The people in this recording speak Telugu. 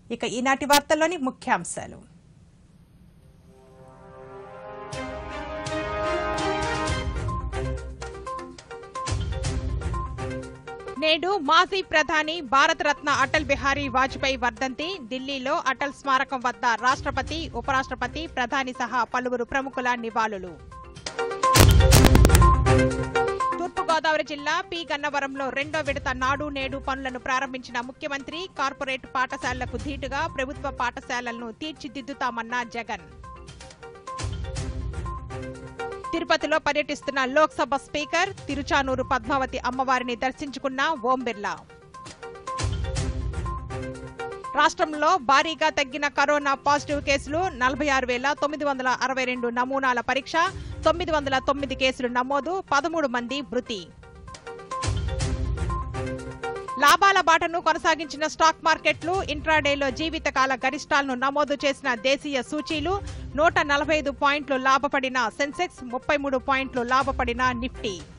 ఇక ఈనాటి వార్తల్లోని ముఖ్యాంశాలు నేడు మాజీ ప్రధాని భారతరత్న అటల్ బిహారీ వాజ్పేయి వర్ధంతి ఢిల్లీలో అటల్ స్మారకం వద్ద రాష్ట్రపతి ఉపరాష్ట్రపతి ప్రధాని సహా పలువురు ప్రముఖుల నివాళులు తూర్పుగోదావరి జిల్లా పి గన్నవరంలో రెండో విడత నాడు నేడు పనులను ప్రారంభించిన ముఖ్యమంత్రి కార్పొరేట్ పాఠశాలలకు ధీటుగా ప్రభుత్వ పాఠశాలలను తీర్చిదిద్దుతామన్న జగన్ తిరుపతిలో పర్యటిస్తున్న లోక్సభ స్పీకర్ తిరుచానూరు పద్మావతి అమ్మవారిని దర్శించుకున్న ఓం బిర్లా రాష్ట్రంలో భారీగా తగ్గిన కరోనా పాజిటివ్ కేసులు నలభై ఆరు వేల తొమ్మిది వందల అరవై రెండు నమూనాల పరీక్ష తొమ్మిది వందల తొమ్మిది కేసులు నమోదు పదమూడు మంది మృతి లాభాల బాటను కొనసాగించిన స్టాక్ మార్కెట్లు ఇంట్రాడేలో జీవితకాల గరిష్టాలను నమోదు చేసిన దేశీయ సూచీలు నూట నలభై ఐదు పాయింట్లు లాభపడిన సెన్సెక్స్ ముప్పై మూడు పాయింట్లు లాభపడిన నిఫ్టీ